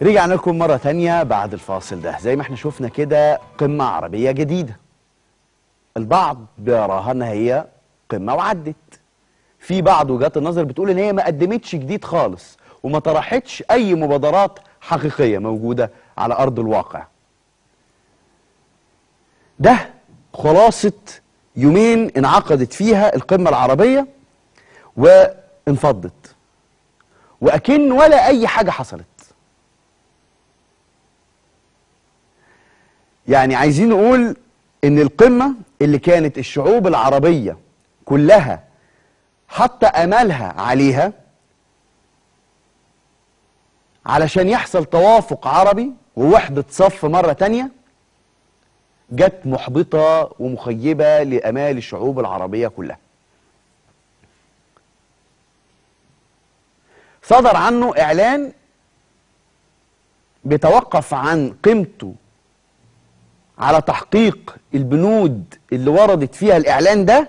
رجعنا لكم مرة تانية بعد الفاصل ده زي ما احنا شفنا كده قمة عربية جديدة البعض بيراها ان هي قمة وعدت في بعض وجهات النظر بتقول ان هي ما قدمتش جديد خالص وما طرحتش اي مبادرات حقيقية موجودة على ارض الواقع ده خلاصة يومين انعقدت فيها القمة العربية وانفضت وأكن ولا أي حاجة حصلت يعني عايزين نقول إن القمة اللي كانت الشعوب العربية كلها حتى أملها عليها علشان يحصل توافق عربي ووحدة صف مرة تانية جت محبطة ومخيبة لأمال الشعوب العربية كلها صدر عنه إعلان بيتوقف عن قيمته على تحقيق البنود اللي وردت فيها الإعلان ده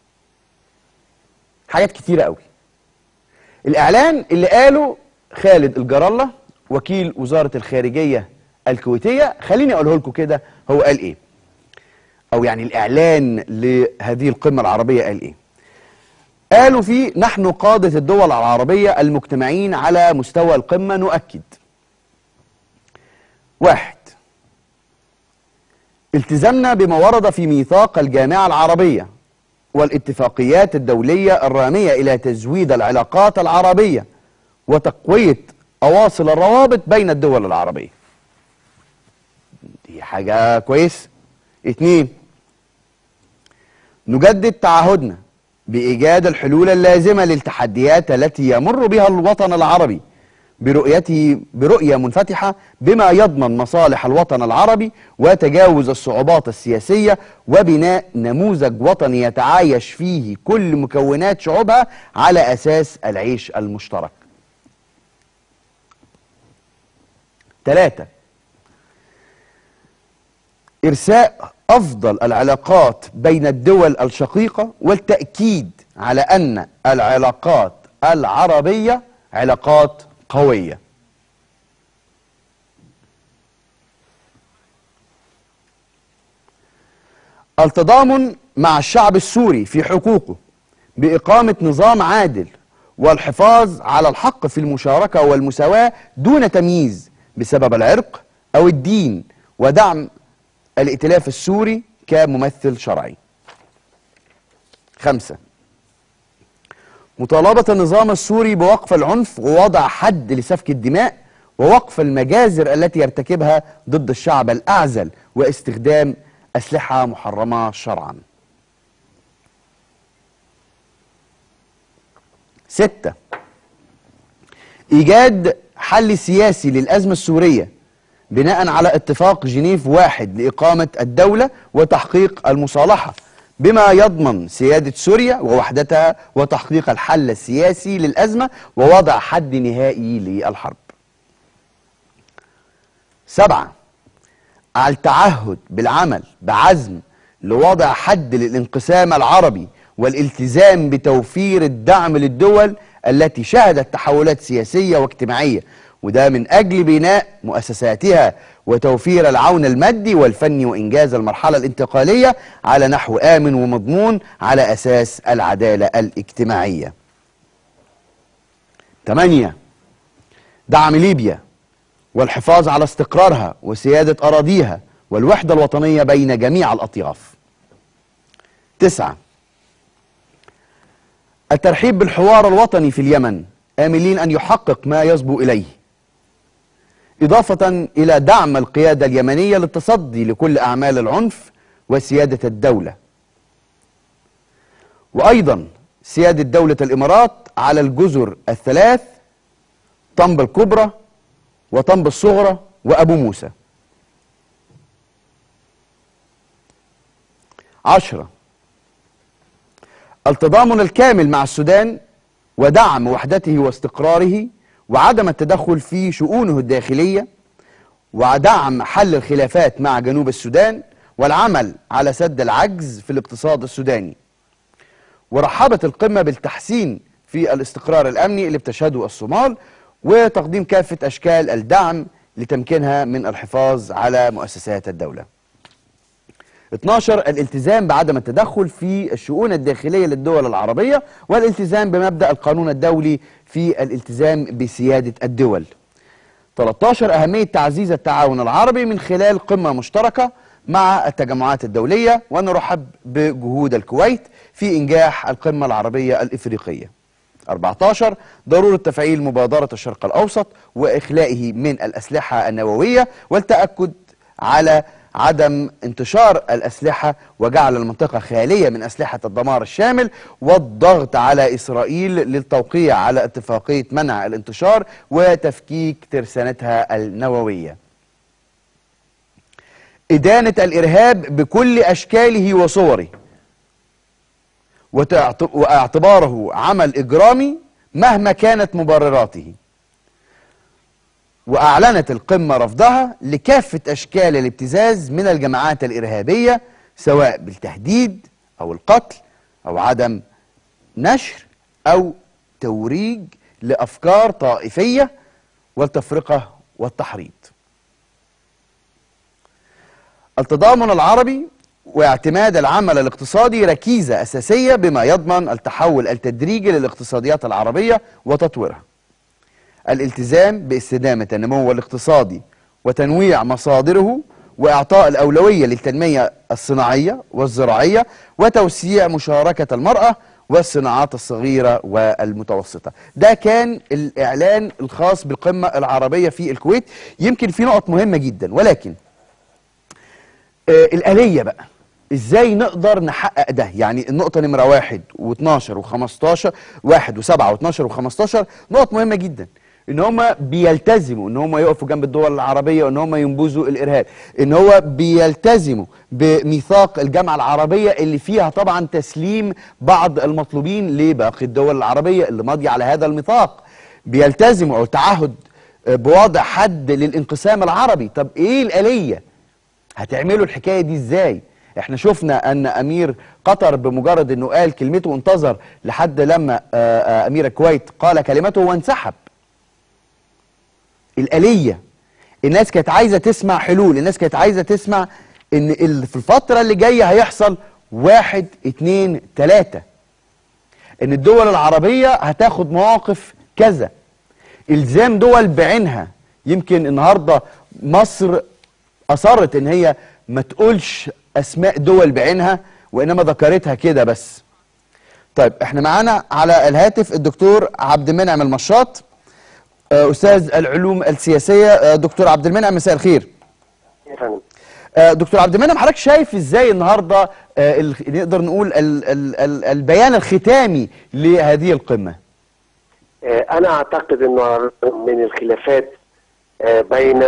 حاجات كتيرة قوي الإعلان اللي قاله خالد الجرالة وكيل وزارة الخارجية الكويتية خليني أقوله لكم كده هو قال إيه أو يعني الإعلان لهذه القمة العربية قال إيه قالوا فيه نحن قادة الدول العربية المجتمعين على مستوى القمة نؤكد واحد التزامنا بما ورد في ميثاق الجامعة العربية والاتفاقيات الدولية الرامية إلى تزويد العلاقات العربية وتقوية أواصل الروابط بين الدول العربية دي حاجة كويسة اتنين نجدد تعهدنا بإيجاد الحلول اللازمة للتحديات التي يمر بها الوطن العربي برؤيته برؤية منفتحة بما يضمن مصالح الوطن العربي وتجاوز الصعوبات السياسية وبناء نموذج وطني يتعايش فيه كل مكونات شعوبها على أساس العيش المشترك ثلاثة إرساء أفضل العلاقات بين الدول الشقيقة والتأكيد على أن العلاقات العربية علاقات قوية التضامن مع الشعب السوري في حقوقه بإقامة نظام عادل والحفاظ على الحق في المشاركة والمساواة دون تمييز بسبب العرق أو الدين ودعم الائتلاف السوري كممثل شرعي خمسة مطالبة النظام السوري بوقف العنف ووضع حد لسفك الدماء ووقف المجازر التي يرتكبها ضد الشعب الأعزل واستخدام أسلحة محرمة شرعا ستة إيجاد حل سياسي للأزمة السورية بناء على اتفاق جنيف واحد لإقامة الدولة وتحقيق المصالحة بما يضمن سيادة سوريا ووحدتها وتحقيق الحل السياسي للأزمة ووضع حد نهائي للحرب سبعة على التعهد بالعمل بعزم لوضع حد للانقسام العربي والالتزام بتوفير الدعم للدول التي شهدت تحولات سياسية واجتماعية وده من أجل بناء مؤسساتها وتوفير العون المادي والفني وإنجاز المرحلة الانتقالية على نحو آمن ومضمون على أساس العدالة الاجتماعية 8 دعم ليبيا والحفاظ على استقرارها وسيادة أراضيها والوحدة الوطنية بين جميع الأطياف تسعة الترحيب بالحوار الوطني في اليمن آملين أن يحقق ما يصبو إليه إضافة إلى دعم القيادة اليمنية للتصدي لكل أعمال العنف وسيادة الدولة وأيضا سيادة دولة الإمارات على الجزر الثلاث طنب الكبرى وطنب الصغرى وأبو موسى عشرة التضامن الكامل مع السودان ودعم وحدته واستقراره وعدم التدخل في شؤونه الداخلية ودعم حل الخلافات مع جنوب السودان والعمل على سد العجز في الاقتصاد السوداني ورحبت القمة بالتحسين في الاستقرار الأمني اللي بتشهده الصومال وتقديم كافة أشكال الدعم لتمكينها من الحفاظ على مؤسسات الدولة 12 الالتزام بعدم التدخل في الشؤون الداخلية للدول العربية والالتزام بمبدأ القانون الدولي في الالتزام بسيادة الدول 13 أهمية تعزيز التعاون العربي من خلال قمة مشتركة مع التجمعات الدولية ونرحب بجهود الكويت في إنجاح القمة العربية الإفريقية 14 ضرورة تفعيل مبادرة الشرق الأوسط وإخلائه من الأسلحة النووية والتأكد على عدم انتشار الأسلحة وجعل المنطقة خالية من أسلحة الدمار الشامل والضغط على إسرائيل للتوقيع على اتفاقية منع الانتشار وتفكيك ترسانتها النووية إدانة الإرهاب بكل أشكاله وصوره واعتباره عمل إجرامي مهما كانت مبرراته وأعلنت القمة رفضها لكافة أشكال الابتزاز من الجماعات الإرهابية سواء بالتهديد أو القتل أو عدم نشر أو توريج لأفكار طائفية والتفرقة والتحريض التضامن العربي واعتماد العمل الاقتصادي ركيزة أساسية بما يضمن التحول التدريجي للاقتصاديات العربية وتطويرها الالتزام باستدامة النمو الاقتصادي وتنويع مصادره وإعطاء الأولوية للتنمية الصناعية والزراعية وتوسيع مشاركة المرأة والصناعات الصغيرة والمتوسطة ده كان الإعلان الخاص بالقمة العربية في الكويت يمكن في نقط مهمة جدا ولكن آه الآلية بقى ازاي نقدر نحقق ده يعني النقطة نمرة واحد و12 و15 واحد وسبعة و12 و15 نقط مهمة جدا ان هم بيلتزموا ان هم يقفوا جنب الدول العربيه وان هم ينبذوا الارهاب ان هو بيلتزموا بميثاق الجامعه العربيه اللي فيها طبعا تسليم بعض المطلوبين لباقي الدول العربيه اللي ماضيه على هذا الميثاق بيلتزموا او تعهد بوضع حد للانقسام العربي طب ايه الاليه هتعملوا الحكايه دي ازاي احنا شفنا ان امير قطر بمجرد انه قال كلمته وانتظر لحد لما امير الكويت قال كلمته وانسحب الآلية الناس كانت عايزة تسمع حلول الناس كانت عايزة تسمع ان في الفترة اللي جاية هيحصل واحد اتنين تلاتة ان الدول العربية هتاخد مواقف كذا الزام دول بعينها يمكن النهاردة مصر اصرت ان هي ما تقولش اسماء دول بعينها وانما ذكرتها كده بس طيب احنا معانا على الهاتف الدكتور عبد المنعم المشاط استاذ العلوم السياسيه دكتور عبد المنعم مساء الخير دكتور عبد المنعم حضرتك شايف ازاي النهارده نقدر نقول ال ال ال البيان الختامي لهذه القمه انا اعتقد انه من الخلافات بين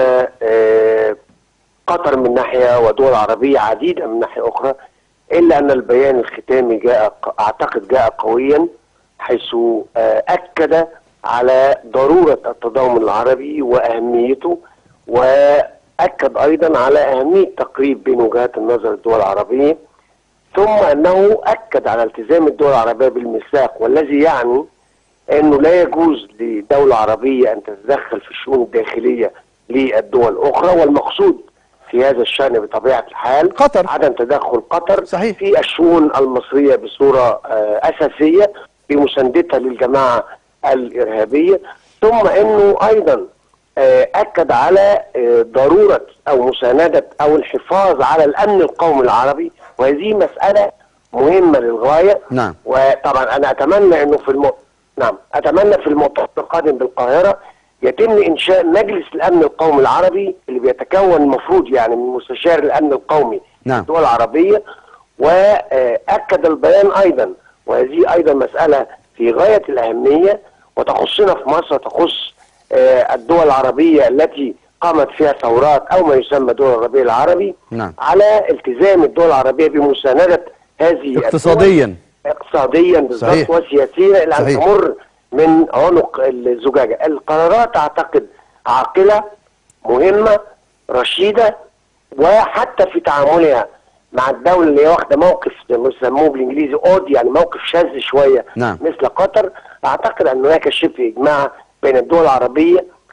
قطر من ناحيه ودول عربيه عديده من ناحيه اخرى الا ان البيان الختامي جاء اعتقد جاء قويا حيث اكد على ضرورة التضامن العربي وأهميته وأكد أيضا على أهمية تقريب بين وجهات النظر الدول العربية ثم أنه أكد على التزام الدول العربية بالميثاق والذي يعني أنه لا يجوز لدولة عربية أن تتدخل في الشؤون الداخلية للدول الأخرى والمقصود في هذا الشأن بطبيعة الحال قطر عدم تدخل قطر صحيح. في الشؤون المصرية بصورة أساسية بمساندتها للجماعة الإرهابية ثم أنه أيضا أكد على ضرورة أو مساندة أو الحفاظ على الأمن القومي العربي وهذه مسألة مهمة للغاية نعم وطبعا أنا أتمنى أنه في الم... نعم أتمنى في المؤتمر القادم بالقاهرة يتم إنشاء مجلس الأمن القومي العربي اللي بيتكون المفروض يعني من مستشار الأمن القومي نعم. الدول العربية وأكد البيان أيضا وهذه أيضا مسألة في غاية الأهمية وتخصنا في مصر تخص الدول العربية التي قامت فيها ثورات أو ما يسمى الدول العربية العربي نعم. على التزام الدول العربية بمساندة هذه اقتصاديا اقتصاديا بالضبط وسياسيا إلى أن تمر من عنق الزجاجة القرارات أعتقد عاقلة مهمة رشيدة وحتى في تعاملها مع الدولة اللي هي واخدة موقف زي ما بيسموه بالانجليزي اود يعني موقف شاذ شوية نعم. مثل قطر اعتقد ان هناك شبه اجماع بين الدول العربية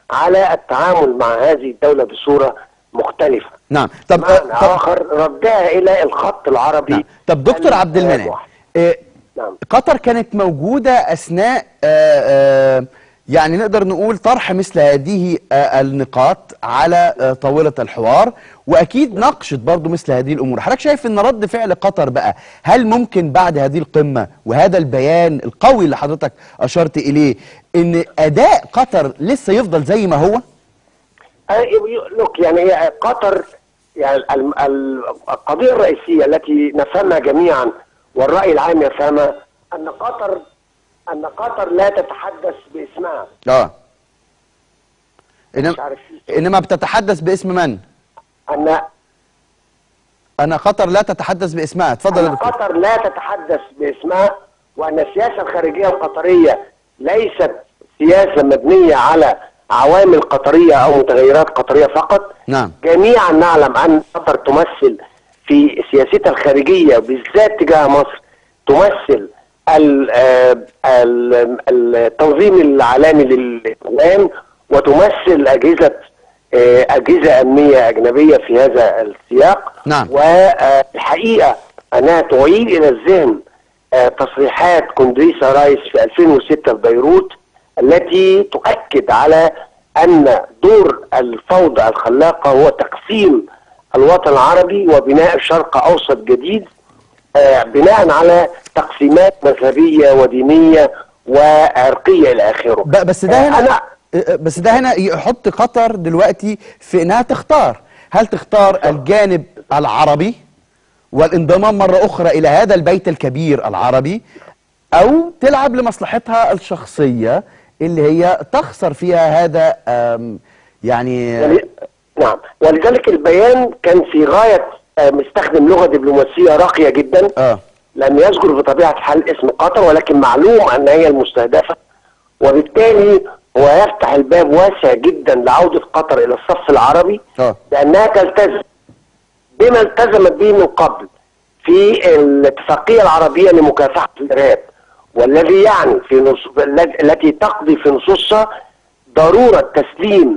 على التعامل مع هذه الدولة بصورة مختلفة نعم طب آه، معنى طب آخر ردها إلى الخط العربي نعم. طب دكتور ال- عبد المنعم واحد. آه، نعم قطر كانت موجودة أثناء آه، آه، يعني نقدر نقول طرح مثل هذه آه، النقاط على آه، طاولة الحوار وأكيد ناقشت برضو مثل هذه الأمور حضرتك شايف أن رد فعل قطر بقى هل ممكن بعد هذه القمة وهذا البيان القوي اللي حضرتك أشرت إليه أن أداء قطر لسه يفضل زي ما هو؟ لوك يعني هي قطر يعني ال- ال- القضية الرئيسية التي نفهمها جميعا والرأي العام يفهمها أن قطر أن قطر لا تتحدث باسمها آه إنما, مش عارف إنما بتتحدث باسم من؟ أن أنا قطر لا تتحدث باسمها اتفضل يا أن دكتور قطر لا تتحدث باسمها وأن السياسة الخارجية القطرية ليست سياسة مبنية على عوامل قطرية أو متغيرات قطرية فقط نعم جميعا نعلم أن قطر تمثل في سياستها الخارجية بالذات تجاه مصر تمثل ال- آه، ال- التنظيم العالمي للإعلام وتمثل أجهزة آه، أجهزة أمنية أجنبية في هذا السياق نعم. والحقيقة أنها تعيد إلى الذهن آه، تصريحات كوندريسا رايس في 2006 في بيروت التي تؤكد على أن دور الفوضى الخلاقة هو تقسيم الوطن العربي وبناء شرق أوسط جديد آه، بناء على تقسيمات مذهبية ودينية وعرقية إلى آخره ب- بس ده آه، هنا أنا بس ده هنا يحط قطر دلوقتي في انها تختار هل تختار الجانب العربي والانضمام مرة اخرى الى هذا البيت الكبير العربي او تلعب لمصلحتها الشخصية اللي هي تخسر فيها هذا آم، يعني ول- نعم ولذلك البيان كان في غاية آه، مستخدم لغة دبلوماسية راقية جدا اه لم يذكر بطبيعة الحال اسم قطر ولكن معلوم أن هي المستهدفة وبالتالي هو يفتح الباب واسع جدا لعودة قطر إلى الصف العربي اه لأنها تلتزم بما التزمت به من قبل في الاتفاقية العربية لمكافحة الإرهاب والذي يعني في نص... التي تقضي في نصوصها ضرورة تسليم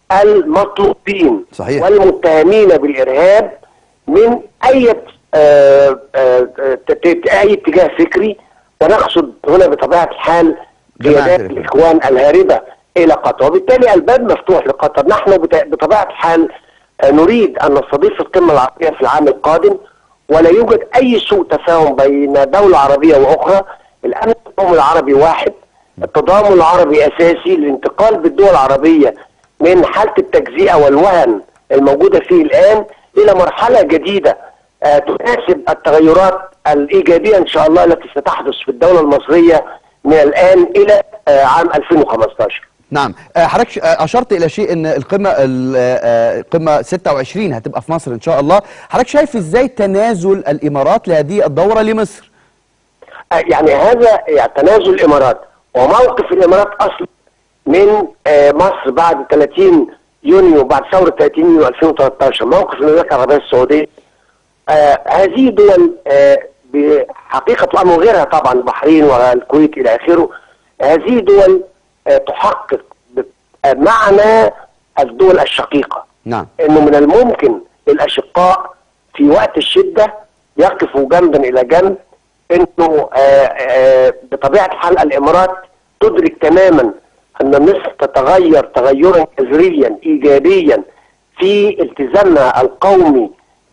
المطلوبين صحيح. والمتهمين بالإرهاب من أي آه، آه، ت- ت- أي اتجاه فكري ونقصد هنا بطبيعة الحال جماعة قيادات الإخوان. الإخوان الهاربة إلى قطر وبالتالي الباب مفتوح لقطر نحن بت- بطبيعة الحال آه، نريد أن نستضيف القمة العربية في العام القادم ولا يوجد أي سوء تفاهم بين دولة عربية وأخرى الأمن القومي العربي واحد التضامن العربي أساسي للانتقال بالدول العربية من حالة التجزئة والوهن الموجودة فيه الآن إلى مرحلة جديدة آه، تناسب التغيرات الإيجابية إن شاء الله التي ستحدث في الدولة المصرية من الآن إلى آه، عام 2015 نعم آه، حضرتك ش- آه، اشرت الى شيء ان القمه ال- آه، القمه 26 هتبقى في مصر ان شاء الله حضرتك شايف ازاي تنازل الامارات لهذه الدوره لمصر آه، يعني هذا يعني تنازل الامارات وموقف الامارات اصلا من آه، مصر بعد 30 يونيو بعد ثوره 30 يونيو 2013 موقف المملكه العربيه السعوديه آه، هذه دول آه، بحقيقه الامر وغيرها طبعا البحرين والكويت الى اخره هذه دول آه، تحقق ب- آه، معنى الدول الشقيقه نعم انه من الممكن للاشقاء في وقت الشده يقفوا جنبا الى جنب انه آه، آه، بطبيعه الحال الامارات تدرك تماما ان مصر تتغير تغيرا جذريا ايجابيا في التزامها القومي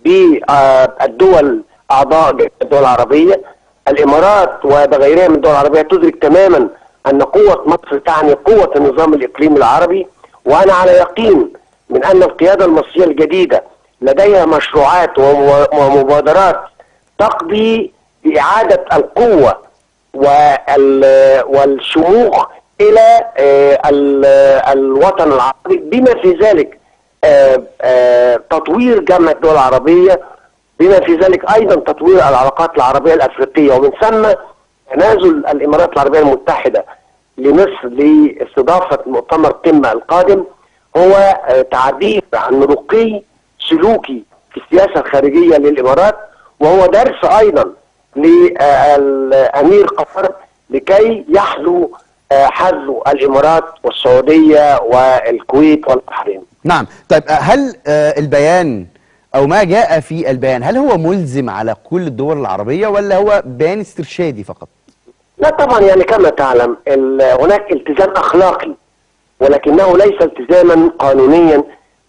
بالدول اعضاء الدول العربيه الامارات وغيرها من الدول العربيه تدرك تماما ان قوه مصر تعني قوه النظام الاقليمي العربي وانا على يقين من ان القياده المصريه الجديده لديها مشروعات وم- ومبادرات تقضي باعاده القوه وال- والشموخ الى آه، ال- الوطن العربي بما في ذلك آه، آه، تطوير جامعه الدول العربيه بما في ذلك ايضا تطوير العلاقات العربيه الافريقيه ومن ثم تنازل الامارات العربيه المتحده لمصر لاستضافه مؤتمر قمه القادم هو آه، تعبير عن رقي سلوكي في السياسه الخارجيه للامارات وهو درس ايضا للامير قطر لكي يحذو آه، حذو الامارات والسعوديه والكويت والبحرين نعم طيب آه، هل آه، البيان او ما جاء في البيان هل هو ملزم على كل الدول العربيه ولا هو بيان استرشادي فقط لا طبعا يعني كما تعلم ال- هناك التزام اخلاقي ولكنه ليس التزاما قانونيا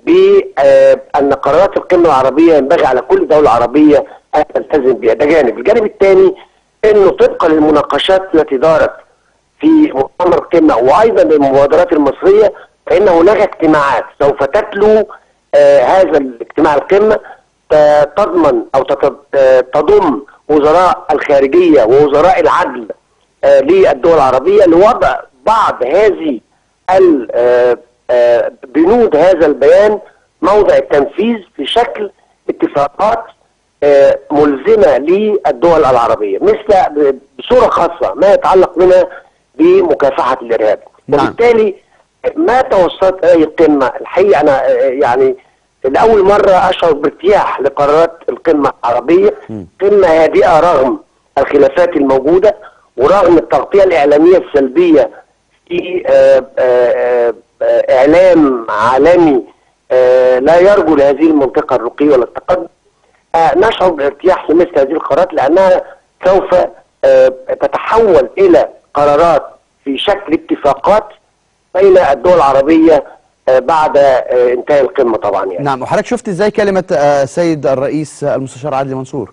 بان قرارات القمه العربيه ينبغي على كل دوله عربيه ان تلتزم بها ده جانب، الجانب الثاني انه طبقا للمناقشات التي دارت في مؤتمر القمه وايضا للمبادرات المصريه فان هناك اجتماعات سوف تتلو آه هذا الاجتماع القمه ت- تضمن او تت- آه، تضم وزراء الخارجيه ووزراء العدل آه، للدول العربيه لوضع بعض هذه ال- آه، آه، بنود هذا البيان موضع التنفيذ في شكل اتفاقات آه، ملزمه للدول العربيه مثل ب- بصوره خاصه ما يتعلق منها بمكافحه الارهاب نعم. وبالتالي ما توصلت اليه القمه الحقيقه انا آه، يعني لاول مره اشعر بارتياح لقرارات القمه العربيه قمه هادئه رغم الخلافات الموجوده ورغم التغطيه الاعلاميه السلبيه في آه، آه، آه، اعلام عالمي آه، لا يرجو لهذه المنطقه الرقي ولا التقدم آه، نشعر بارتياح لمثل هذه القرارات لانها سوف آه، تتحول الى قرارات في شكل اتفاقات بين الدول العربيه آه، بعد آه، انتهاء القمه طبعا يعني. نعم وحضرتك شفت ازاي كلمه آه، السيد الرئيس آه، المستشار عدلي منصور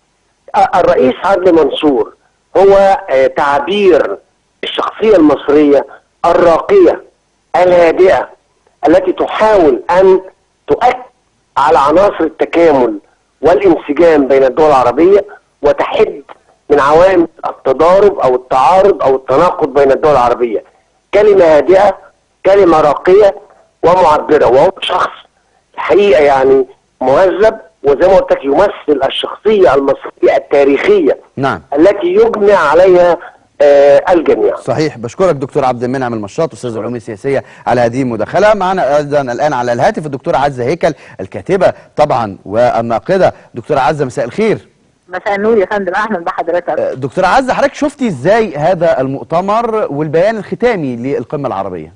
آه، الرئيس عدلي منصور هو آه، تعبير الشخصيه المصريه الراقيه الهادئه التي تحاول ان تؤكد على عناصر التكامل والانسجام بين الدول العربيه وتحد من عوامل التضارب او التعارض او التناقض بين الدول العربيه. كلمه هادئه، كلمه راقيه ومعبره وهو شخص الحقيقه يعني مهذب وزي ما قلت لك يمثل الشخصيه المصريه التاريخيه نعم التي يجمع عليها آه الجميع. صحيح بشكرك دكتور عبد المنعم المشاط استاذ العلوم السياسيه على هذه المداخله معنا ايضا الان على الهاتف الدكتوره عزه هيكل الكاتبه طبعا والناقده دكتوره عزه مساء الخير مساء النور يا فندم اهلا بحضرتك آه، دكتوره عزه حضرتك شفتي ازاي هذا المؤتمر والبيان الختامي للقمه العربيه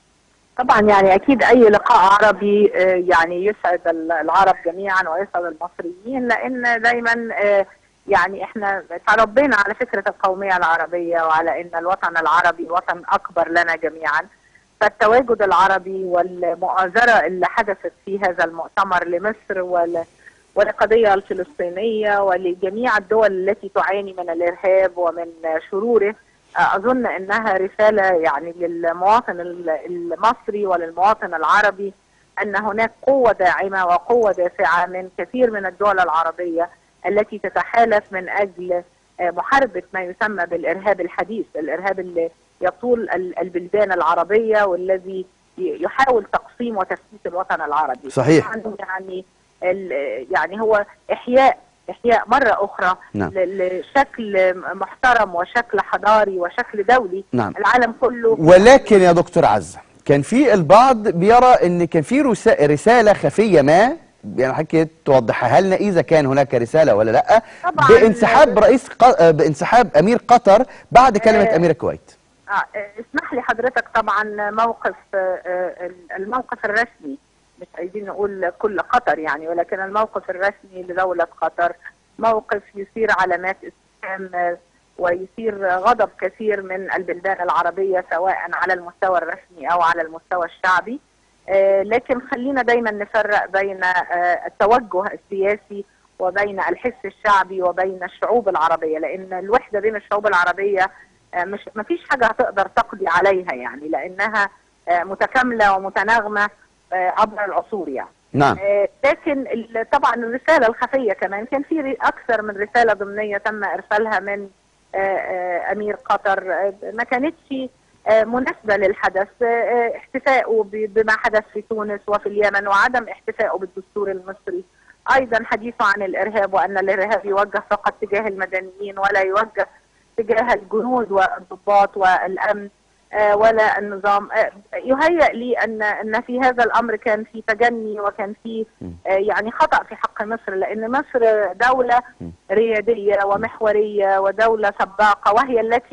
طبعا يعني اكيد اي لقاء عربي آه، يعني يسعد ال- العرب جميعا ويسعد المصريين لان دايما آه، يعني احنا تربينا على فكره القوميه العربيه وعلى ان الوطن العربي وطن اكبر لنا جميعا فالتواجد العربي والمؤازره اللي حدثت في هذا المؤتمر لمصر ول وللقضيه الفلسطينيه ولجميع الدول التي تعاني من الارهاب ومن شروره اظن انها رساله يعني للمواطن ال- المصري وللمواطن العربي ان هناك قوه داعمه وقوه دافعه من كثير من الدول العربيه التي تتحالف من اجل آه، محاربه ما يسمى بالارهاب الحديث، الارهاب اللي يطول ال- البلدان العربيه والذي ي- يحاول تقسيم وتفتيت الوطن العربي. صحيح. طبعاً يعني ال- يعني هو احياء احياء مره اخرى نعم. ل- لشكل محترم وشكل حضاري وشكل دولي نعم. العالم كله ولكن يا دكتور عزه كان في البعض بيرى ان كان في رسا- رساله خفيه ما يعني حضرتك توضحها لنا اذا كان هناك رساله ولا لا طبعاً. بانسحاب رئيس ق... بانسحاب امير قطر بعد كلمه آه. امير الكويت آه آه، اسمح لي حضرتك طبعا موقف آه، آه، الموقف الرسمي مش عايزين نقول كل قطر يعني ولكن الموقف الرسمي لدولة قطر موقف يثير علامات استفهام آه، ويثير غضب كثير من البلدان العربية سواء على المستوى الرسمي أو على المستوى الشعبي آه، لكن خلينا دايما نفرق بين آه، التوجه السياسي وبين الحس الشعبي وبين الشعوب العربية لأن الوحدة بين الشعوب العربية آه، مش ما فيش حاجة هتقدر تقضي عليها يعني لأنها آه، متكاملة ومتناغمة آه، عبر العصور يعني نعم آه، لكن ال- طبعا الرسالة الخفية كمان كان في ر- أكثر من رسالة ضمنية تم إرسالها من آه، آه، أمير قطر آه، ما كانتش آه، مناسبة للحدث آه، آه، احتفاؤه ب- بما حدث في تونس وفي اليمن وعدم احتفائه بالدستور المصري أيضا حديثه عن الإرهاب وأن الإرهاب يوجه فقط تجاه المدنيين ولا يوجه تجاه الجنود والضباط والأمن آه، ولا النظام آه، يهيأ لي أن أن في هذا الأمر كان في تجني وكان في آه، يعني خطأ في حق مصر لأن مصر دولة ريادية ومحورية ودولة سباقة وهي التي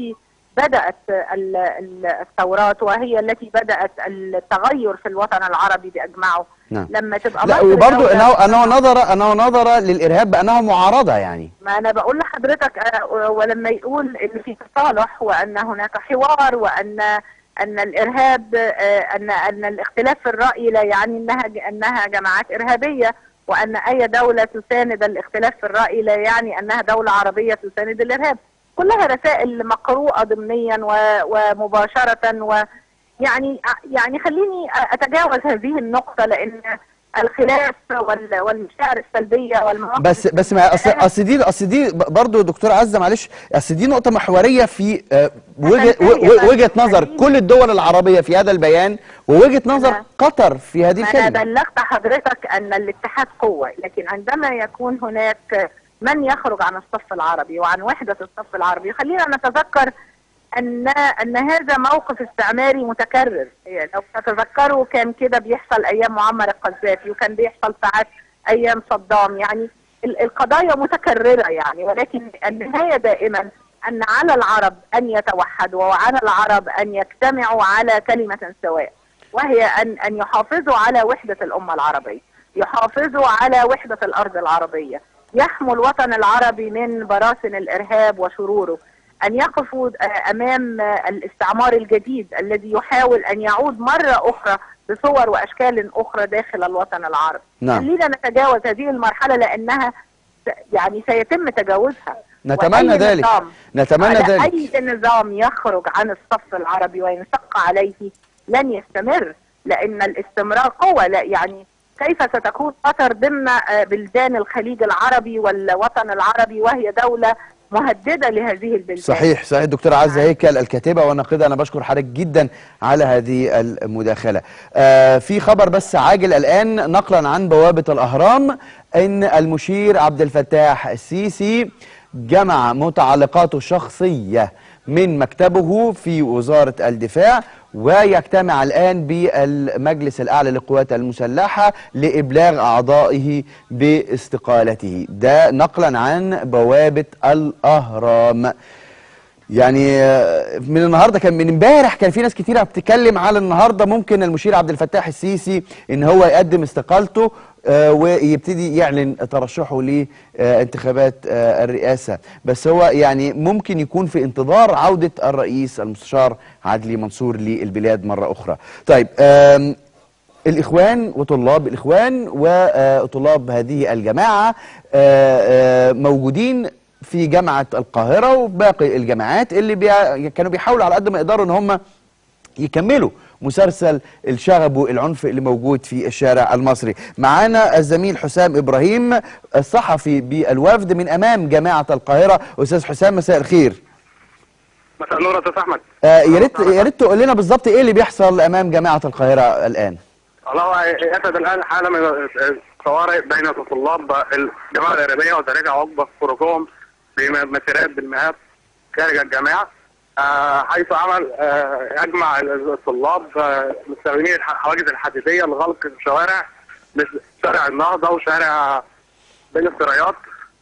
بدات ال- ال- الثورات وهي التي بدات التغير في الوطن العربي باجمعه نعم. لما تبقى لا مصر وبرضه دولة- انه انه نظر انه نظر للارهاب بانه معارضه يعني ما انا بقول لحضرتك آه، ولما يقول ان في تصالح وان هناك حوار وان ان الارهاب آه، ان ان الاختلاف في الراي لا يعني انها انها جماعات ارهابيه وان اي دوله تساند الاختلاف في الراي لا يعني انها دوله عربيه تساند الارهاب كلها رسائل مقروءه ضمنيا و- ومباشره و يعني يعني خليني اتجاوز هذه النقطه لان الخلاف وال- والمشاعر السلبيه والمواقف بس بس ما اصل اصل دي اصل دي برضه دكتور عزه معلش اصل دي نقطه محوريه في آه، وجهه أساسية و- و- طيب. وجهه نظر خليني- كل الدول العربيه في هذا البيان ووجهه نظر أنا- قطر في هذه أنا الكلمه بلغت حضرتك أن الاتحاد قوة لكن عندما يكون هناك من يخرج عن الصف العربي وعن وحدة الصف العربي خلينا نتذكر أن أن هذا موقف استعماري متكرر يعني لو تتذكروا كان كده بيحصل أيام معمر القذافي وكان بيحصل ساعات أيام صدام يعني ال- القضايا متكررة يعني ولكن النهاية دائما أن على العرب أن يتوحدوا وعلى العرب أن يجتمعوا على كلمة سواء وهي أن أن يحافظوا على وحدة الأمة العربية يحافظوا على وحدة الأرض العربية يحموا الوطن العربي من براثن الإرهاب وشروره أن يقفوا آه، أمام آه، الاستعمار الجديد الذي يحاول أن يعود مرة أخرى بصور وأشكال أخرى داخل الوطن العربي نعم. خلينا نتجاوز هذه المرحلة لأنها س- يعني سيتم تجاوزها نتمنى وأي ذلك. نظام نتمنى على ذلك. أي نظام يخرج عن الصف العربي وينشق عليه لن يستمر لأن الاستمرار قوة لا يعني كيف ستكون قطر ضمن آه، بلدان الخليج العربي والوطن العربي وهي دولة مهددة لهذه البلدان صحيح صحيح دكتور عزه هيكل الكاتبه والناقده انا بشكر حضرتك جدا على هذه المداخله. آه في خبر بس عاجل الان نقلا عن بوابه الاهرام ان المشير عبد الفتاح السيسي جمع متعلقاته الشخصيه من مكتبه في وزاره الدفاع ويجتمع الآن بالمجلس الأعلى للقوات المسلحة لإبلاغ أعضائه باستقالته ده نقلا عن بوابة الأهرام يعني آه، من النهارده كان من امبارح كان في ناس كتيره بتتكلم على النهارده ممكن المشير عبد الفتاح السيسي ان هو يقدم استقالته آه، ويبتدي يعلن ترشحه لانتخابات آه، الرئاسه بس هو يعني ممكن يكون في انتظار عوده الرئيس المستشار عدلي منصور للبلاد مره اخرى. طيب آم، الإخوان وطلاب الإخوان وطلاب هذه الجماعة آه، آه، موجودين في جامعة القاهرة وباقي الجامعات اللي بي كانوا بيحاولوا على قد ما يقدروا ان هم يكملوا مسلسل الشغب والعنف اللي موجود في الشارع المصري معانا الزميل حسام إبراهيم الصحفي بالوفد من أمام جامعة القاهرة أستاذ حسام مساء الخير مساء النور يا استاذ احمد آه، يا ريت يا ريت تقول لنا بالظبط ايه اللي بيحصل امام جامعه القاهره الان الله يسعد الان حاله من الطوارئ بين طلاب الجامعه الارهابيه وذلك عقب خروجهم بمسيرات بالمهاب خارج الجامعه آه، حيث عمل آه، يجمع الطلاب آه، مستخدمين الح- الحواجز الحديديه لغلق الشوارع مثل شارع النهضه وشارع بين السرايات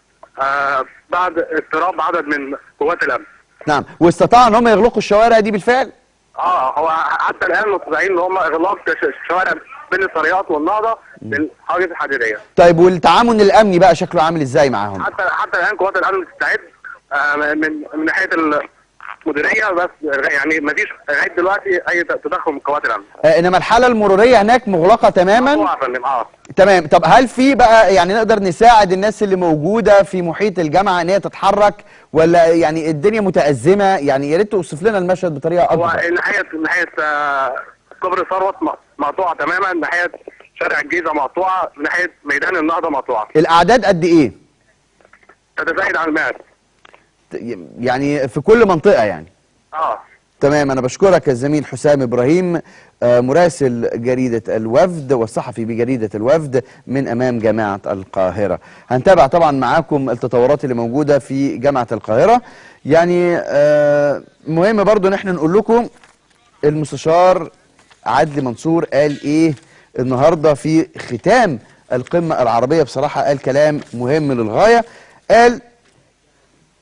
آه، بعد اضطراب عدد من قوات الامن نعم واستطاعوا ان هم يغلقوا الشوارع دي بالفعل اه هو حتى الان مستطيعين ان هم اغلاق ش- شوارع بين السريات والنهضه بالحواجز الحديديه طيب والتعامل الامني بقى شكله عامل ازاي معاهم حتى حتى الان قوات الامن بتستعد آه، من من ناحيه المديريه بس يعني ما فيش لغايه دلوقتي اي تدخل من قوات الامن آه انما الحاله المروريه هناك مغلقه تماما هو يا فندم اه تمام طب هل في بقى يعني نقدر نساعد الناس اللي موجوده في محيط الجامعه ان هي تتحرك ولا يعني الدنيا متازمه يعني يا ريت توصف لنا المشهد بطريقه هو اكبر ناحيه ناحيه آه، كوبري ثروت م- مقطوعه تماما ناحيه شارع الجيزه مقطوعه ناحيه ميدان النهضه مقطوعه الاعداد قد ايه تتزايد عن المئات يعني في كل منطقه يعني اه تمام انا بشكرك الزميل حسام ابراهيم آه، مراسل جريده الوفد والصحفي بجريده الوفد من امام جامعه القاهره هنتابع طبعا معاكم التطورات اللي موجوده في جامعه القاهره يعني آه، مهم برضو ان احنا نقول لكم المستشار عدلي منصور قال ايه النهارده في ختام القمه العربيه بصراحه قال كلام مهم للغايه قال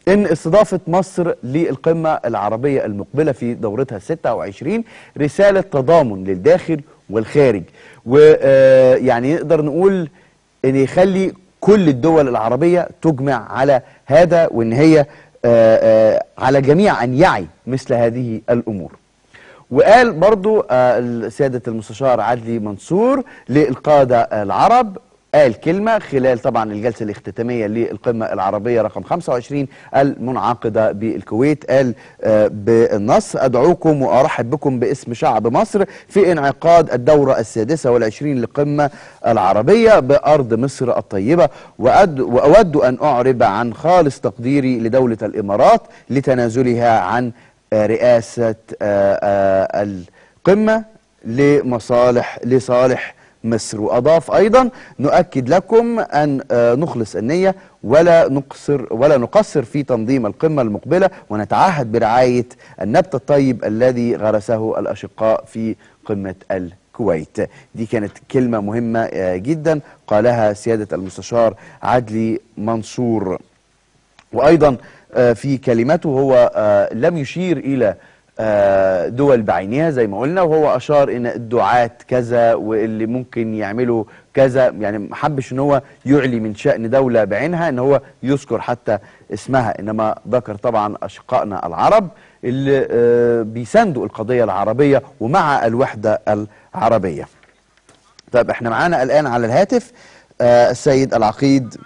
ان استضافه مصر للقمه العربيه المقبله في دورتها 26 رساله تضامن للداخل والخارج ويعني نقدر نقول ان يخلي كل الدول العربيه تجمع على هذا وان هي آه، آه، على جميع ان يعي مثل هذه الامور وقال برضو آه، سيادة المستشار عدلي منصور للقادة العرب قال كلمة خلال طبعا الجلسة الاختتامية للقمة العربية رقم 25 المنعقدة بالكويت قال آه، بالنص أدعوكم وأرحب بكم باسم شعب مصر في انعقاد الدورة السادسة والعشرين للقمة العربية بأرض مصر الطيبة وأد وأود أن أعرب عن خالص تقديري لدولة الإمارات لتنازلها عن آه، رئاسة آه، آه، القمة لمصالح لصالح مصر وأضاف أيضا نؤكد لكم أن آه، نخلص النية ولا نقصر ولا نقصر في تنظيم القمة المقبلة ونتعهد برعاية النبت الطيب الذي غرسه الأشقاء في قمة الكويت دي كانت كلمة مهمة آه، جدا قالها سيادة المستشار عدلي منصور وايضا آه، في كلمته هو آه، لم يشير الى آه، دول بعينها زي ما قلنا وهو اشار ان الدعاة كذا واللي ممكن يعملوا كذا يعني ما حبش ان هو يعلي من شأن دولة بعينها ان هو يذكر حتى اسمها انما ذكر طبعا اشقائنا العرب اللي آه، بيساندوا القضية العربية ومع الوحدة العربية طيب احنا معانا الان على الهاتف آه، السيد العقيد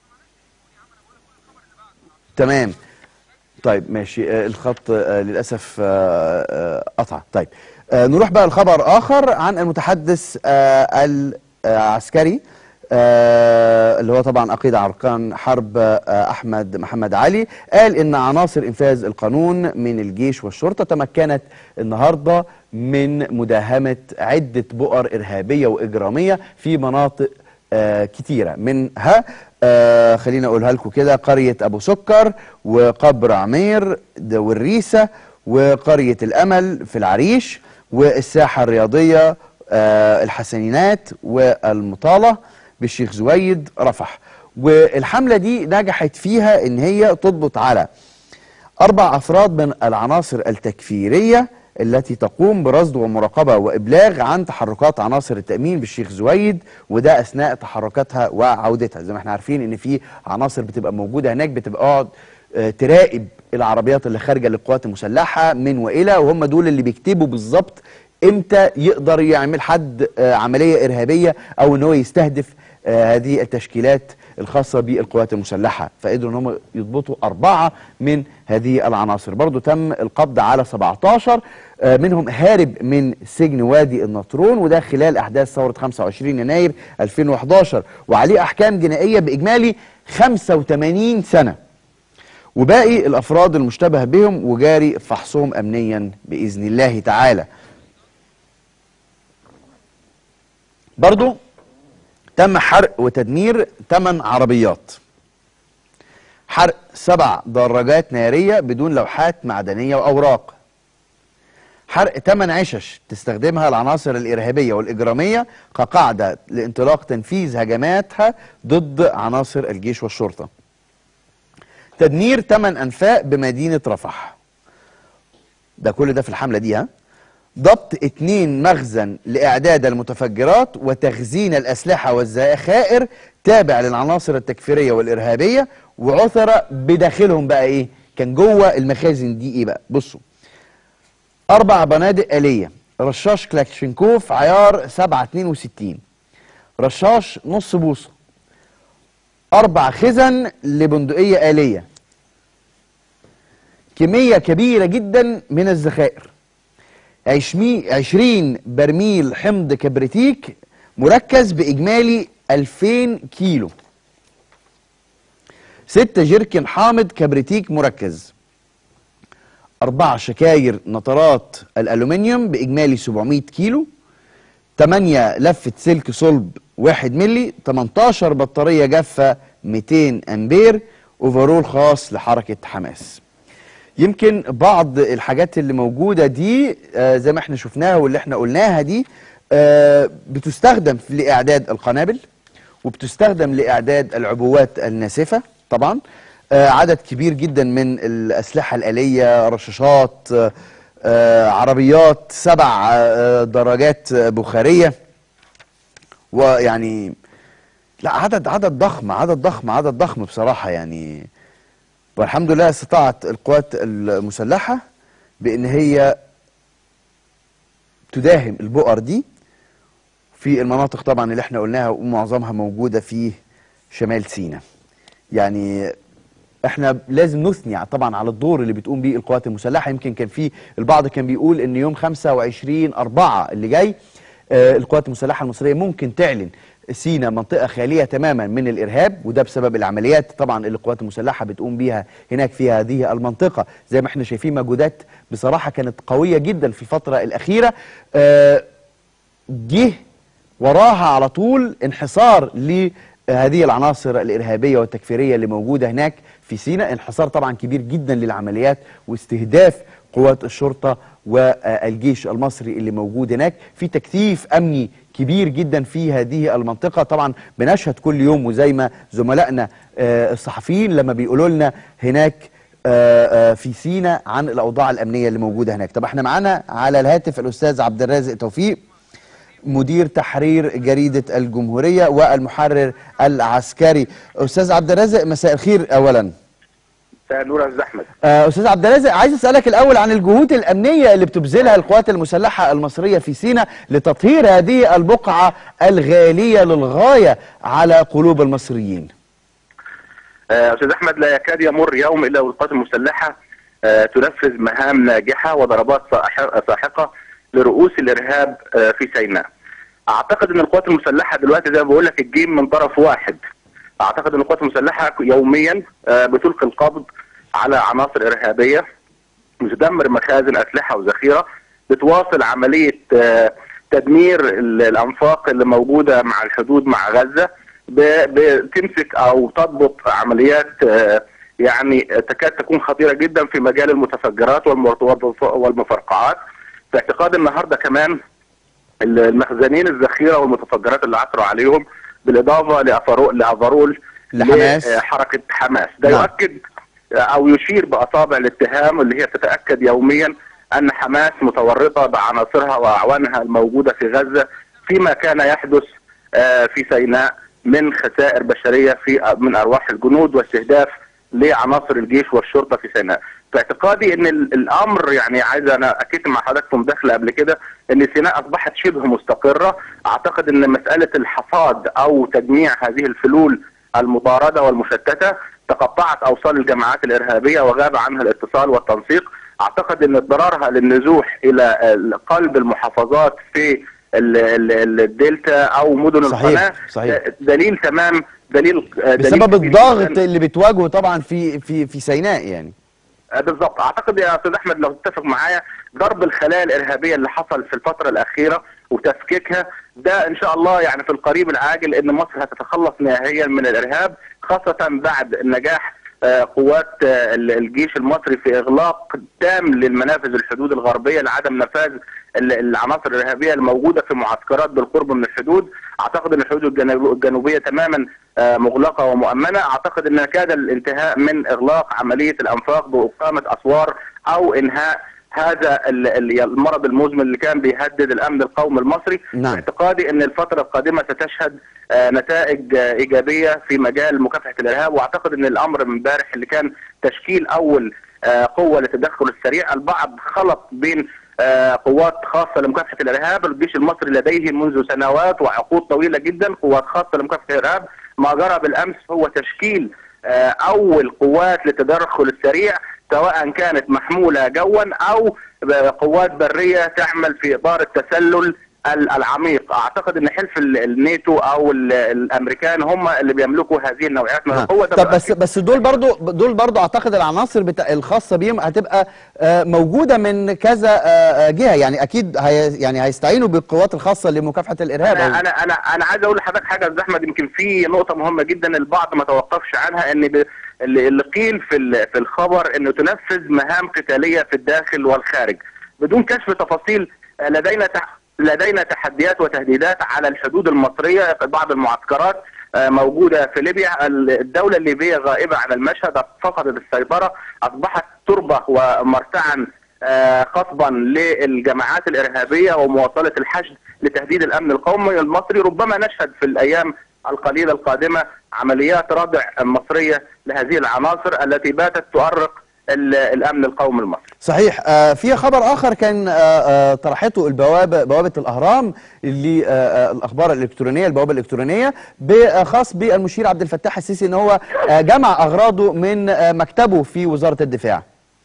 تمام طيب ماشي آه، الخط آه، للاسف آه، آه، قطع طيب آه، نروح بقى لخبر اخر عن المتحدث آه، العسكري آه، اللي هو طبعا عقيد عرقان حرب آه، احمد محمد علي قال ان عناصر انفاذ القانون من الجيش والشرطه تمكنت النهارده من مداهمه عده بؤر ارهابيه واجراميه في مناطق آه، كتيرة منها آه خلينا أقولها لكم كده قرية أبو سكر وقبر عمير ده والريسة وقرية الأمل في العريش والساحة الرياضية آه الحسنينات والمطالة بالشيخ زويد رفح والحملة دي نجحت فيها إن هي تضبط على أربع أفراد من العناصر التكفيرية التي تقوم برصد ومراقبة وإبلاغ عن تحركات عناصر التأمين بالشيخ زويد وده أثناء تحركاتها وعودتها زي ما احنا عارفين إن في عناصر بتبقى موجودة هناك بتبقى قاعد آه، تراقب العربيات اللي خارجة للقوات المسلحة من وإلى وهم دول اللي بيكتبوا بالظبط امتى يقدر يعمل حد آه، عملية إرهابية أو إن هو يستهدف آه، هذه التشكيلات الخاصة بالقوات المسلحة فقدروا ان هم يضبطوا أربعة من هذه العناصر برضو تم القبض على 17 آه، منهم هارب من سجن وادي النطرون وده خلال أحداث ثورة 25 يناير 2011 وعليه أحكام جنائية بإجمالي 85 سنة وباقي الأفراد المشتبه بهم وجاري فحصهم أمنيا بإذن الله تعالى برضو تم حرق وتدمير 8 عربيات حرق سبع دراجات نارية بدون لوحات معدنية وأوراق حرق 8 عشش تستخدمها العناصر الإرهابية والإجرامية كقاعدة لانطلاق تنفيذ هجماتها ضد عناصر الجيش والشرطة تدمير 8 أنفاق بمدينة رفح ده كل ده في الحملة دي ها ضبط اتنين مخزن لإعداد المتفجرات وتخزين الأسلحة والذخائر تابع للعناصر التكفيرية والإرهابية وعثر بداخلهم بقى إيه كان جوه المخازن دي إيه بقى بصوا أربع بنادق آلية رشاش كلاشينكوف عيار 762 رشاش نص بوصة أربع خزن لبندقية آلية كمية كبيرة جدا من الذخائر عشمي- 20 برميل حمض كبريتيك مركز بإجمالي 2000 كيلو ستة جيركن حامض كبريتيك مركز أربعة شكاير نطرات الألومنيوم بإجمالي 700 كيلو 8 لفة سلك صلب 1 ملي 18 بطارية جافة 200 أمبير أوفرول خاص لحركة حماس يمكن بعض الحاجات اللي موجودة دي آه، زي ما احنا شفناها واللي احنا قلناها دي آه، بتستخدم في لإعداد القنابل وبتستخدم لإعداد العبوات الناسفة طبعا آه، عدد كبير جدا من الأسلحة الآلية رشاشات آه، آه، عربيات سبع آه، دراجات آه، بخارية ويعني لا عدد عدد ضخم عدد ضخم عدد ضخم بصراحة يعني والحمد لله استطاعت القوات المسلحة بأن هي تداهم البؤر دي في المناطق طبعا اللي احنا قلناها ومعظمها موجودة في شمال سيناء يعني احنا لازم نثني ع- طبعا على الدور اللي بتقوم بيه القوات المسلحة يمكن كان في البعض كان بيقول ان يوم 25 أربعة اللي جاي آه، القوات المسلحة المصرية ممكن تعلن سينا منطقة خالية تماما من الإرهاب وده بسبب العمليات طبعا اللي القوات المسلحة بتقوم بيها هناك في هذه المنطقة زي ما احنا شايفين مجهودات بصراحة كانت قوية جدا في الفترة الأخيرة آه، جه وراها على طول انحصار لهذه العناصر الإرهابية والتكفيرية اللي موجودة هناك في سيناء انحصار طبعا كبير جدا للعمليات واستهداف قوات الشرطة والجيش المصري اللي موجود هناك في تكثيف أمني كبير جدا في هذه المنطقة طبعا بنشهد كل يوم وزي ما زملائنا آه، الصحفيين لما بيقولوا لنا هناك آه، آه، في سيناء عن الأوضاع الأمنية اللي موجودة هناك طب احنا معانا على الهاتف الأستاذ عبد الرازق توفيق مدير تحرير جريدة الجمهورية والمحرر العسكري أستاذ عبد الرازق مساء الخير أولا مساء النور يا استاذ احمد آه، أستاذ عبد الرازق عايز أسألك الأول عن الجهود الأمنية اللي بتبذلها القوات المسلحة المصرية في سيناء لتطهير هذه البقعة الغالية للغاية على قلوب المصريين آه، استاذ احمد لا يكاد يمر يوم الا والقوات المسلحه آه، تنفذ مهام ناجحه وضربات صاح- ساحقه لرؤوس الارهاب آه، في سيناء. اعتقد ان القوات المسلحه دلوقتي زي ما بقول لك الجيم من طرف واحد. اعتقد ان القوات المسلحه يوميا آه، بتلقي القبض على عناصر ارهابيه بتدمر مخازن اسلحه وذخيره بتواصل عمليه آه، تدمير ال- الانفاق اللي موجوده مع الحدود مع غزه ب- بتمسك او تضبط عمليات آه، يعني تكاد تكون خطيره جدا في مجال المتفجرات والمرت- والمفرقعات في اعتقاد النهارده كمان المخزنين الذخيره والمتفجرات اللي عثروا عليهم بالاضافه لافرول لافرول لحماس. لحركه حماس ده نعم. يؤكد او يشير باصابع الاتهام اللي هي تتاكد يوميا ان حماس متورطه بعناصرها واعوانها الموجوده في غزه فيما كان يحدث آه، في سيناء من خسائر بشريه في من ارواح الجنود واستهداف لعناصر الجيش والشرطه في سيناء. في اعتقادي ان ال- الامر يعني عايز انا اكدت مع حضرتك في مداخله قبل كده ان سيناء اصبحت شبه مستقره، اعتقد ان مساله الحصاد او تجميع هذه الفلول المطارده والمشتته تقطعت اوصال الجماعات الارهابيه وغاب عنها الاتصال والتنسيق، اعتقد ان اضطرارها للنزوح الى ال- قلب المحافظات في ال- ال- الدلتا او مدن صحيح، القناه صحيح. د- دليل تمام دليل دليل بسبب كبير الضغط جداً. اللي بتواجهه طبعا في في في سيناء يعني آه، بالظبط اعتقد يا استاذ احمد لو تتفق معايا ضرب الخلايا الارهابيه اللي حصل في الفتره الاخيره وتفكيكها ده ان شاء الله يعني في القريب العاجل ان مصر هتتخلص نهائيا من الارهاب خاصه بعد النجاح آه، قوات آه، ال- الجيش المصري في اغلاق تام للمنافذ الحدود الغربيه لعدم نفاذ ال- العناصر الارهابيه الموجوده في معسكرات بالقرب من الحدود اعتقد ان الحدود الجنوب- الجنوبيه تماما آه، مغلقه ومؤمنه اعتقد ان كاد الانتهاء من اغلاق عمليه الانفاق باقامه اسوار او انهاء هذا ال- ال- المرض المزمن اللي كان بيهدد الامن القومي المصري نعم. اعتقادي ان الفتره القادمه ستشهد آه، نتائج آه، ايجابيه في مجال مكافحه الارهاب واعتقد ان الامر من امبارح اللي كان تشكيل اول آه، قوه للتدخل السريع البعض خلط بين آه، قوات خاصه لمكافحه الارهاب الجيش المصري لديه منذ سنوات وعقود طويله جدا قوات خاصه لمكافحه الارهاب ما جرى بالامس هو تشكيل آه، اول قوات للتدخل السريع سواء كانت محموله جوا او قوات بريه تعمل في اطار التسلل ال- العميق اعتقد ان حلف ال- الناتو او ال- الامريكان هم اللي بيملكوا هذه النوعيات من نعم. القوه ده طب بس بيؤكد- بس دول برضو دول برضو اعتقد العناصر بتا... الخاصه بيهم هتبقى آه، موجوده من كذا آه، آه، جهه يعني اكيد هي... يعني هيستعينوا بالقوات الخاصه لمكافحه الارهاب انا أو- انا انا انا عايز اقول لحضرتك حاجه يا استاذ احمد يمكن في نقطه مهمه جدا البعض ما توقفش عنها ان ب- اللي اللي قيل في ال- في الخبر انه تنفذ مهام قتاليه في الداخل والخارج بدون كشف تفاصيل آه، لدينا تح- لدينا تحديات وتهديدات على الحدود المصريه في بعض المعسكرات آه، موجوده في ليبيا الدوله الليبيه غائبه عن المشهد فقدت السيطره اصبحت تربه ومرتعا آه، خصبا للجماعات الارهابيه ومواصله الحشد لتهديد الامن القومي المصري ربما نشهد في الايام القليله القادمه عمليات ردع مصريه لهذه العناصر التي باتت تؤرق ال- الامن القومي المصري. صحيح آه في خبر اخر كان آه آه طرحته البوابه بوابه الاهرام للاخبار الالكترونيه البوابه الالكترونيه ب- خاص بالمشير عبد الفتاح السيسي ان هو آه جمع اغراضه من آه مكتبه في وزاره الدفاع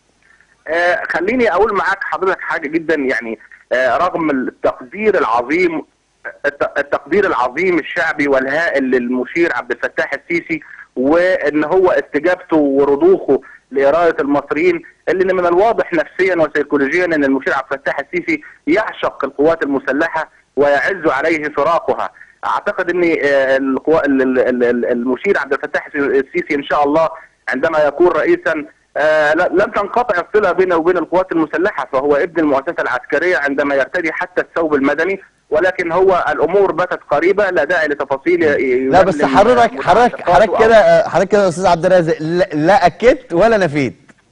آه، خليني اقول معاك حضرتك حاجه جدا يعني آه، رغم التقدير العظيم الت- التقدير العظيم الشعبي والهائل للمشير عبد الفتاح السيسي وان هو استجابته ورضوخه لاراده المصريين اللي من الواضح نفسيا وسيكولوجيا ان المشير عبد الفتاح السيسي يعشق القوات المسلحه ويعز عليه فراقها اعتقد ان آه، القوا- ال- ال- ال- المشير عبد الفتاح السيسي ان شاء الله عندما يكون رئيسا آه، لا- لن تنقطع الصله بينه وبين القوات المسلحه فهو ابن المؤسسه العسكريه عندما يرتدي حتى الثوب المدني ولكن هو الامور باتت قريبه لا داعي لتفاصيل ي- لا بس يلم حضرتك حضرتك متعلقاته حضرتك أو- كده آه، حضرتك كده يا استاذ عبد الرازق لا, لا اكدت ولا نفيت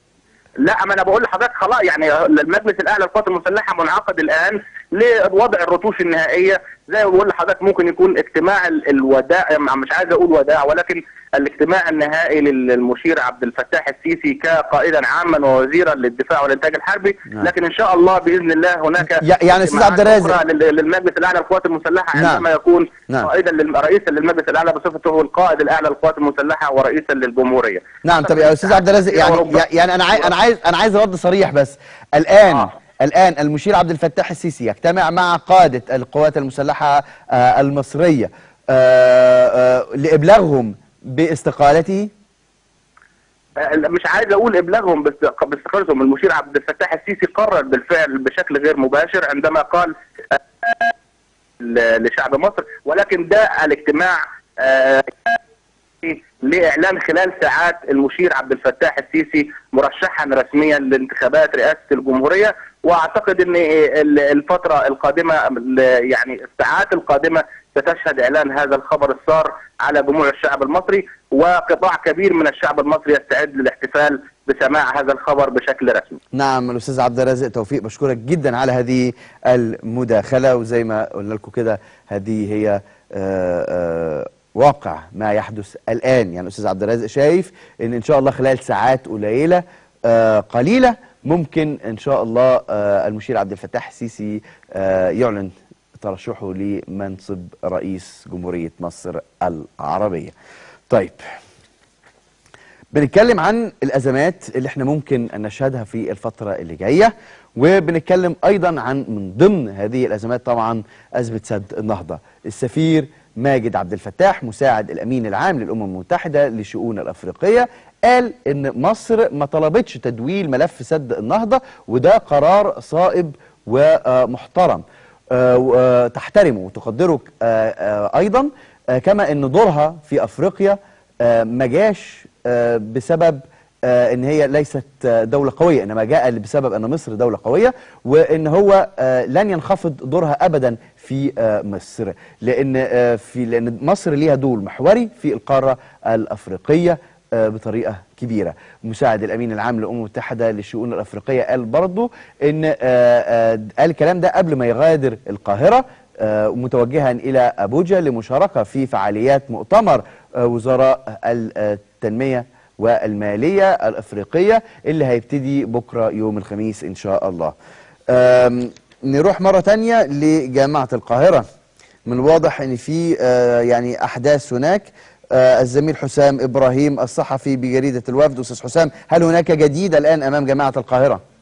لا ما انا بقول لحضرتك خلاص يعني المجلس الاعلى للقوات المسلحه منعقد الان لوضع الرتوش النهائيه زي ما بقول لحضرتك ممكن يكون اجتماع ال- الوداع مش عايز اقول وداع ولكن الاجتماع النهائي للمشير عبد الفتاح السيسي كقائدا عاما ووزيرا للدفاع والانتاج الحربي نعم. لكن ان شاء الله باذن الله هناك يا- يعني أستاذ عبد اجتماعات الرازق- أخرى لل- للمجلس الاعلى للقوات المسلحه نعم. عندما يكون نعم. قائدا لل- رئيسا للمجلس الاعلى بصفته القائد الاعلى للقوات المسلحه ورئيسا للجمهوريه نعم طب يا استاذ عبد الرازق يعني يعني انا عايز انا عايز انا عايز رد صريح بس الان آه. الان المشير عبد الفتاح السيسي يجتمع مع قاده القوات المسلحه آه المصريه آه آه لابلاغهم باستقالته آه، مش عايز اقول ابلاغهم باست- باستقالتهم المشير عبد الفتاح السيسي قرر بالفعل بشكل غير مباشر عندما قال آه، ل- لشعب مصر ولكن ده الاجتماع آه، لاعلان خلال ساعات المشير عبد الفتاح السيسي مرشحا رسميا لانتخابات رئاسه الجمهوريه واعتقد ان ال- الفتره القادمه ال- يعني الساعات القادمه ستشهد اعلان هذا الخبر السار على جموع الشعب المصري وقطاع كبير من الشعب المصري يستعد للاحتفال بسماع هذا الخبر بشكل رسمي. نعم الاستاذ عبد الرازق توفيق بشكرك جدا على هذه المداخله وزي ما قلنا لكم كده هذه هي آه، آه، واقع ما يحدث الان يعني الاستاذ عبد الرازق شايف ان ان شاء الله خلال ساعات قليله آه، قليله ممكن ان شاء الله آه، المشير عبد الفتاح السيسي آه، يعلن ترشحه لمنصب رئيس جمهوريه مصر العربيه. طيب بنتكلم عن الازمات اللي احنا ممكن ان نشهدها في الفتره اللي جايه وبنتكلم ايضا عن من ضمن هذه الازمات طبعا ازمه سد النهضه السفير ماجد عبد الفتاح مساعد الامين العام للامم المتحده للشؤون الافريقيه قال ان مصر ما طلبتش تدويل ملف سد النهضه وده قرار صائب ومحترم آه، و- تحترمه وتقدره آه، آه، ايضا آه، كما ان دورها في افريقيا آه، ما جاش آه، بسبب آه، ان هي ليست آه، دوله قويه انما جاء بسبب ان مصر دوله قويه وان هو آه، لن ينخفض دورها ابدا في آه، مصر لان آه، في لان مصر ليها دور محوري في القاره الافريقيه آه، بطريقه كبيره مساعد الامين العام للامم المتحده للشؤون الافريقيه قال برضه ان آه، آه، قال الكلام ده قبل ما يغادر القاهره آه، متوجها الى ابوجا لمشاركه في فعاليات مؤتمر آه، وزراء التنميه والماليه الافريقيه اللي هيبتدي بكره يوم الخميس ان شاء الله. آم، نروح مره تانية لجامعه القاهره. من الواضح ان في آه، يعني احداث هناك آه، الزميل حسام ابراهيم الصحفي بجريده الوفد استاذ حسام هل هناك جديد الان امام جامعه القاهره؟